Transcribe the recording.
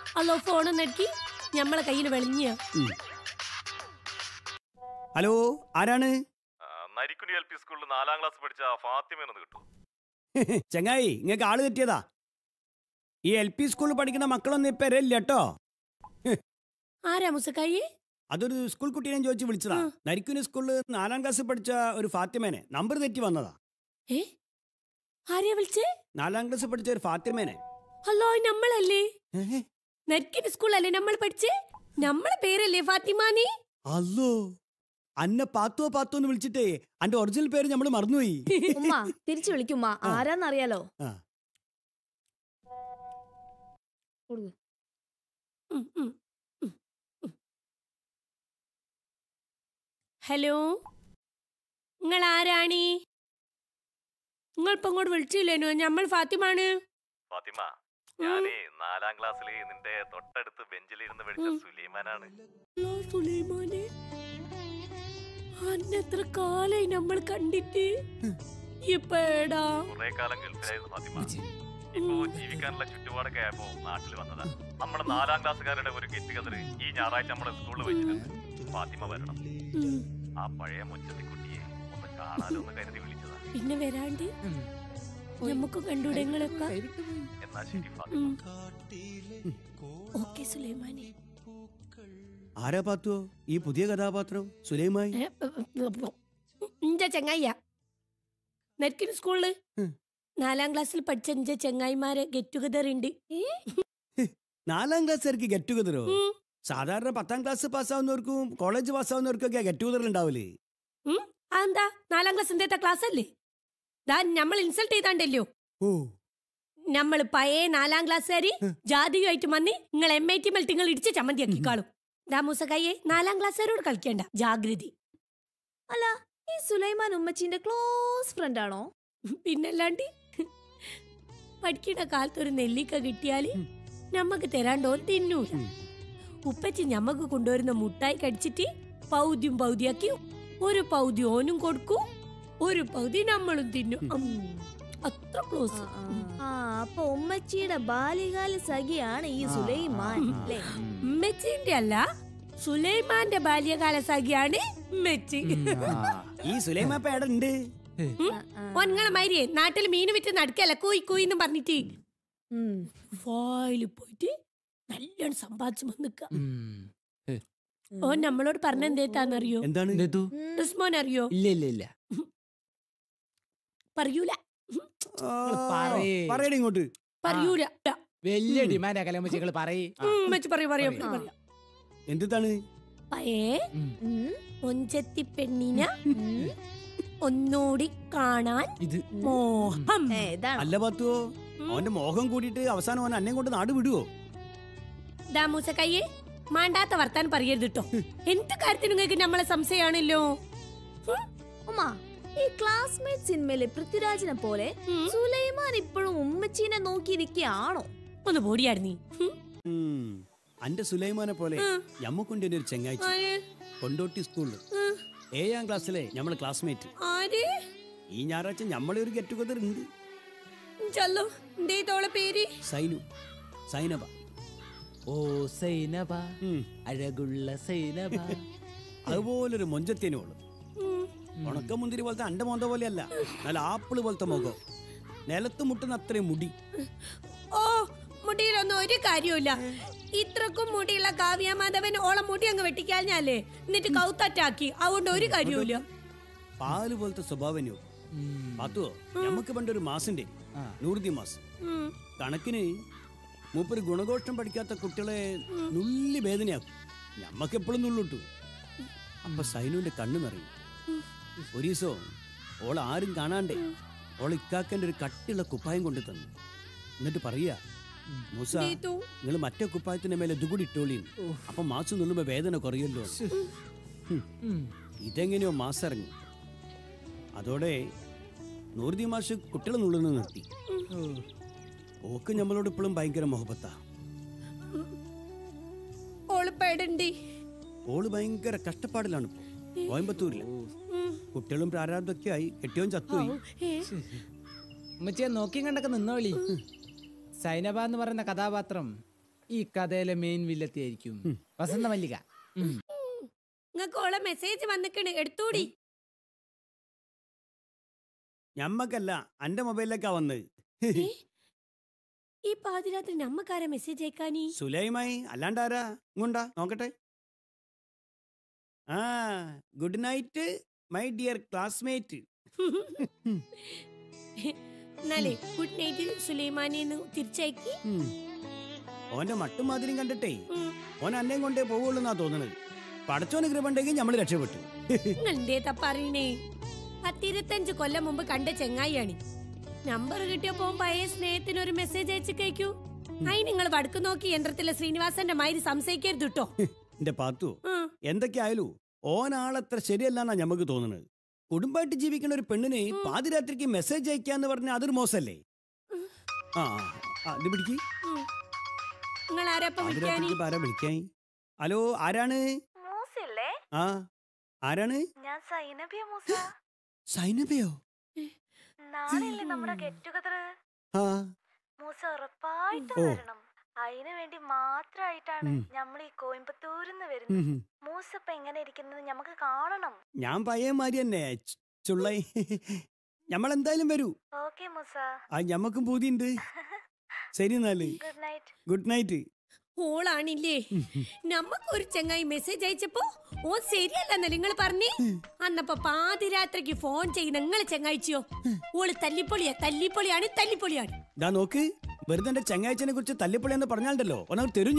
അല്ലോ ഫോൺ നെക്കി ഞമ്മളെ കയ്യിൽ വെളിഞ്ഞ ഹലോ ആരാണ് നരിക്കുനി എൽ പി സ്കൂളിൽ നാലാം ക്ലാസ് പഠിച്ച ഫാത്തിമയെന്ന് കിട്ടും ചങ്ങായി ഇങ്ങക്ക് ആള് തെറ്റിയതാ ഈ എൽ പി സ്കൂളിൽ പഠിക്കുന്ന മക്കളൊന്നും ഇപ്പൊ വരില്ല കേട്ടോ ആരാ മുസക്കായി അതൊരു സ്കൂൾ കുട്ടീനെ ചോദിച്ച് വിളിച്ചതാ ആ. നരിക്കുനി സ്കൂളിൽ നാലാം ക്ലാസ്സിൽ പഠിച്ച ഒരു ഫാത്തിമേനെ നമ്പർ തെറ്റി വന്നതാ ഏ ആരെയാ വിളിച്ചേ നാലാം ക്ലാസ്സിൽ പഠിച്ച ഒരു ഫാത്തിമേനെ അല്ലോ നമ്മളല്ലേ ഏഹ്, നരിക്കിന് സ്കൂളല്ലേ നമ്മൾ പഠിച്ചേ നമ്മളെ പേരല്ലേ ഫാത്തിമാനി അല്ലോ അന്നെ പാത്തോ പാത്തോ എന്ന് വിളിച്ചിട്ടേ അന്റെ ഒറിജിനൽ പേര് നമ്മൾ മറന്നുപോയി ഉമ്മ തിരിച്ചു വിളിക്കുമ്മ ആ. ആരാന്നറിയാലോ ആ. കൊടുക്ക്. ഉം, ഉം, ഉം, ഉം. ഹലോ നിങ്ങൾ ആരാണി നിങ്ങൾ ഇപ്പൊ ഇങ്ങോട്ട് വിളിച്ചില്ലേനോ നമ്മൾ ഫാത്തിമാണ് ഫാത്തിമ ഞാനേ നാലാം ക്ലാസ്സിൽ നിന്റെ തൊട്ടടുത്ത് ബെഞ്ചിലിരുന്ന് പഠിച്ച ഉം. സുലൈമാനാണ് അല്ലാ സുലൈമാനെ അന്നെത്ര കാലായി നമ്മൾ കണ്ടിട്ട് ഇപ്പേടാ കുറെ കാലം ഗൾഫിലായിരുന്നു ഫാത്തിമ ഇപ്പോ ജീവിക്കാനുള്ള ചുറ്റുപാടൊക്കെ ആയപ്പോ നാട്ടിൽ വന്നതാ നമ്മുടെ നാലാം ക്ലാസ്സുകാരുടെ ഒരു ഗെറ്റ് ടുഗദർ ഈ ഞായറാഴ്ച നമ്മുടെ സ്കൂളിൽ വെച്ചിട്ടുണ്ട് ഫാത്തിമ വരണം ഉം. ആ പഴയ മുച്ചത്തിക്കുട്ടിയെ ഒന്ന് കാണാലോ എന്ന് കരുതി വിളിച്ചതാ പിന്നെ വരാണ്ട് നമുക്ക് കണ്ടൂടെ നിങ്ങളൊക്കെ എന്നാ ശരി ഫാത്തിമ ഉം. ഓക്കെ സുലൈമാനെ ആരാ പാത്തോ ഈ പുതിയ കഥാപാത്രം സുലൈമായി ഇഞ്ച ചെങ്ങായിയാ നെറ്റിന് സ്കൂളില് ഉം. നാലാം ക്ലാസ്സിൽ പഠിച്ച ഇഞ്ച ചെങ്ങായിമാരെ ഗെറ്റ് ടുഗദർ ഉണ്ട് നാലാം ക്ലാസ്സുകാർക്ക് ഗെറ്റ് ടുഗതറോ ഉം. സാധാരണ പത്താം ക്ലാസ് പാസ്സാവുന്നവർക്കും കോളേജ് പാസ്സാവുന്നവർക്കൊക്കെ ഗെറ്റ് ടുഗതർ ഉണ്ടാവില്ലേ ഉം? അതെന്താ നാലാം ക്ലാസ് എന്തേത്ത ക്ലാസ് അല്ലേ ദാ നമ്മൾ ഇൻസൾട്ട് ചെയ്താണ്ടല്ലോ ഓ നമ്മൾ പഴയ നാലാം ക്ലാസ്സുകാരി ജാതിയുമായിട്ട് വന്ന് നിങ്ങൾ എം ഐ ടി മെൽറ്റ് നിങ്ങൾ ഇടിച്ച് ചമ്മന്തിയാക്കി കാണും ദാ മൂസക്കായെ നാലാം ക്ലാസ്സുകാരോട് കളിക്കണ്ട ജാഗ്രതി അല്ല ഈ സുലൈമാൻ ഉമ്മച്ചീന്റെ ക്ലോസ് ഫ്രണ്ട് ആണോ പിന്നല്ലാണ്ട് പഠിക്കുന്ന കാലത്ത് ഒരു നെല്ലിക്ക കിട്ടിയാല് നമ്മക്ക് തരാണ്ടോ തിന്നൂല ഉം. ഉപ്പച്ചി ഞമ്മക്ക് കൊണ്ടുവരുന്ന മുട്ടായി കടിച്ചിട്ട് പൗദ്യം പൗതിയാക്കി ഒരു പൗതി ഓനും കൊടുക്കും ഒരു പൗതി നമ്മളും തിന്നും ഉം. അത്ര ക്ലോസ് ആ അപ്പൊ ഉമ്മച്ചിയുടെ ബാല്യകാല സഖിയാണ് ഈ സുലൈമാൻ അല്ലേ ഉമ്മച്ചിന്റെ അല്ല സുലൈമാന്റെ ബാല്യകാല സഖിയാണ് ഉമ്മച്ചി ഈ സുലൈമാപ്പ എവിടെ ഉണ്ട് ഒങ്ങളെ മാതിരിയെ നാട്ടിൽ മീൻ വിറ്റ് നടക്കല്ല കൂയി കൂയി എന്ന് പറഞ്ഞിട്ട് ഉം. വായില് പോയിട്ട് നല്ലോണം സമ്പാദിച്ചു വന്നിക്ക ഓൻ നമ്മളോട് പറഞ്ഞ എന്തേത്താന്നറിയോ എന്താണ് എന്തു ഉം. റിസ്മോൻ അറിയോ ഇല്ല ഇല്ല ഇല്ല പറയൂല ആ, പറയ്. പറയടി ഇങ്ങോട്ട് പറയൂല വലിയ ഡിമാൻഡ് കലമ്പച്ചികൾ പറയ് ഉമ്മച്ചി പറയൂ പറയൂ പറയൂ. പറയൂ എന്താണ് പയേ ഉം. ഉം. ഒഞ്ചത്തി പെണ്ണിന ഉം. ഒന്നൂടി കാണാൻ ഇത് മോഹം ഏ, ഇതാണോ അല്ല പാത്തുവോ ഉം. അവന്റെ മോഹം കൂടിയിട്ട് അവസാനം അവൻ അന്നെ കൊണ്ട് നാട് വിടുവോ ദാമൂസ കയ്യേ മാണ്ടാത്ത വർത്താൻ പറയരുത് കേട്ടോ എന്ത് കാര്യത്തിന് നിങ്ങൾക്ക് നമ്മളെ സംശയമാണല്ലോ ഉം. ഉമ്മ ഈ ക്ലാസ്മേറ്റ് സിനിമയിലെ പൃഥ്വിരാജിനെ പോലെ ഉം. സുലൈമാൻ ഇപ്പോഴും ഉമ്മച്ചീനെ നോക്കിയിരിക്കുകയാണോ ഒന്ന് ബോഡിയായിരുന്നു ഉം. അന്റെ സുലൈമാനെ പോലെ ഞമ്മക്കൊണ്ട് ഒരു ചെങ്ങാഴ്ച കൊണ്ടോട്ടി സ്കൂളിൽ ഏഴാം ക്ലാസ്സിലെ ഞമ്മള് ക്ലാസ്മേറ്റ് ആര് ഈ ഞായറാഴ്ച ഞമ്മളെ ഒരു ഗെറ്റ് ടുഗദർ ഉണ്ട് ചല്ലോ എന്തേ തോളെ പേര് സൈനു സൈനബ ഓ സൈനബ ഉം. അഴകുള്ള സൈനബ അതുപോലൊരു മൊഞ്ചത്തേനോള് ഉം. ഉണക്ക മുന്തിരി പോലത്തെ അണ്ട മോന്ത പോലെയല്ല നല്ല ആപ്പിള് പോലത്തെ മുഖം നിലത്ത് മുട്ടുന്ന അത്രയും മുടി ഓ മുടിയിലൊന്നും ഒരു കാര്യമില്ല ഇത്രക്കും മുടിയുള്ള കാവ്യ മാധവൻ ഓളെ മുടി അങ്ങ് വെട്ടിക്കാഞ്ഞാലേ എന്നിട്ട് കൗത്തറ്റാക്കി അതുകൊണ്ട് ഒരു കാര്യമില്ല പാല് പോലത്തെ സ്വഭാവനോ പാത്തുവോ ഞമ്മക്ക് പണ്ടൊരു മാസിന്റെ ആ. നൂറുതി മാസം ഉം. കണക്കിന് മൂപ്പര് ഗുണഘോഷം പഠിക്കാത്ത കുട്ടികളെ നുള്ളി വേദനയാക്കും ഞമ്മക്ക് എപ്പോഴും നുള്ളിട്ടു അപ്പൊ സൈനുവിന്റെ കണ്ണു നിറയും ഒരു ദിവസം ഓൾ ആരും കാണാണ്ടേ ഓൾ ഇക്കാക്കന്റെ ഒരു കട്ടിയുള്ള കുപ്പായം കൊണ്ടു തന്നു എന്നിട്ട് പറയാ മൂസ ദീതു, നിങ്ങൾ മറ്റേ കുപ്പായത്തിന്റെ മേലെ ഇതുകൂടി ഇട്ടോളിന്ന് അപ്പൊ മാസം നുള്ളുമ്പോ വേദന കുറയല്ലോ ഹും. ഇതെങ്ങനെയോ മാസം ഇറങ്ങി അതോടെ നൂറുദി മാഷ് കുട്ടികളെ നുള്ളുന്നത് നിർത്തി ഓക്ക് നമ്മളോട് ഇപ്പോഴും ഭയങ്കര മുഹബത്താ ഓള് പേടണ്ടി ഓള് ഭയങ്കര കഷ്ടപ്പാടിലാണ് ഇപ്പൊ കോയമ്പത്തൂരില് കുട്ടികളും പ്രാരാബ്ദമൊക്കെ ആയി കെട്ടിയോൻ ചത്തുപോയി ഉമ്മച്ചിയെ നോക്കിയും കണ്ടൊക്കെ നിന്നോളി സൈനബ എന്ന് പറയുന്ന കഥാപാത്രം ഈ കഥയിലെ മെയിൻ വില്ലത്തി ആയിരിക്കും വസന്ത മല്ലിക ഉം. നിങ്ങൾക്ക് ഓളെ മെസ്സേജ് വന്നിക്കണ് എടുത്തൂടി ഞമ്മക്കല്ല അന്റെ മൊബൈലിലേക്കാ വന്നത് ഏ? ഈ പാതിരാത്രി നമ്മക്കാരാ മെസ്സേജ് അയക്കാനി സുലൈമായി അല്ലാണ്ടാരാ ഇങ്ങോണ്ടാ നോക്കട്ടെ ആ good night my dear classmate എന്നാലേ ഗുഡ് നൈറ്റ് സുലൈമാനിന്ന് തിരിച്ചയക്കി ഓന്റെ മട്ടും മാതിരിയും കണ്ടിട്ടേ ഉം. ഓൻ അന്നേം കൊണ്ടേ പോവുള്ളൂ എന്നാ തോന്നുന്നത് പടച്ചോന് കൃപണ്ടെങ്കിൽ നമ്മൾ രക്ഷപ്പെട്ടു നിങ്ങൾ എന്തേത്താ പറയണേ പത്തിരുത്തഞ്ച് കൊല്ലം മുമ്പ് കണ്ട ചെങ്ങായിയാണ് നമ്പർ കിട്ടിയപ്പോ പഴയ സ്നേഹത്തിന് ഒരു മെസ്സേജ് അയച്ചു കഴിക്കൂ അയി നിങ്ങൾ വടക്ക് നോക്കി യന്ത്രത്തിലെ ശ്രീനിവാസന്റെ മാതിരി സംശയിക്കരുത് കേട്ടോ എന്റെ പാത്തു ഉം. എന്തൊക്കെ ആയാലും ഓനാളത്ര ശരിയല്ലെന്നാ ഞമ്മക്ക് തോന്നുന്നത് കുടുംബമായിട്ട് ജീവിക്കുന്ന ഒരു പെണ്ണിന് ഉം. പാതിരാത്രിക്ക് മെസ്സേജ് അയക്കാന്ന് പറഞ്ഞാൽ അതൊരു മോശല്ലേ ആ ആ, ഇത് പിടിക്ക് നിങ്ങൾ ആരാപ്പ വിളിക്കാനി പാതിരാത്രിക്ക് ഇപ്പൊ ആരാ വിളിക്കാൻ ഹലോ ആരാണ് മൂസല്ലേ ആ ആരാണ് ഞാൻ സൈനബിയ മൂസ സൈനബയോ നാളെയല്ലേ നമ്മുടെ ഗെറ്റ് ടുഗദർ ആ മൂസ ഉറപ്പായിട്ടും ഓ. വരണം അതിനു വേണ്ടി മാത്രായിട്ടാണ് ഉം. നമ്മൾ ഈ കോയമ്പത്തൂരിന്ന് വരുന്നത് ഉം. മൂസ ഇപ്പൊ എങ്ങനെ ഇരിക്കുന്നത് നമുക്ക് കാണണം ഞാൻ പയ്യ മാതിരി തന്നെ ച്- ചുള്ളൈ ഞമ്മളെന്തായാലും വരൂ ഓക്കെ മൂസ ആ ഞമ്മക്കും പൂതിയുണ്ട് ശരി എന്നാല് ഗുഡ് നൈറ്റ് ഗുഡ് നൈറ്റ് ഓളാണില്ലേ നമ്മക്ക് ഒരു ചെങ്ങായി മെസ്സേജ് അയച്ചപ്പോ ഓ ശരിയല്ലെന്ന നിങ്ങൾ പറഞ്ഞേ അന്നപ്പോ പാതിരാത്രിക്ക് ഫോൺ ചെയ്യുന്ന നിങ്ങൾ ചെങ്ങായിച്ചിയോ ഓള് തല്ലിപ്പൊളിയാ തല്ലിപ്പൊളിയാണ് തല്ലിപ്പൊളിയാണ് ഇതാ നോക്ക് വെറുതെ എന്റെ ചങ്ങാഴ്ചനെ കുറിച്ച് തല്ലിപ്പൊളി എന്ന് പറഞ്ഞാലുണ്ടല്ലോ ഒന്നവർ തരും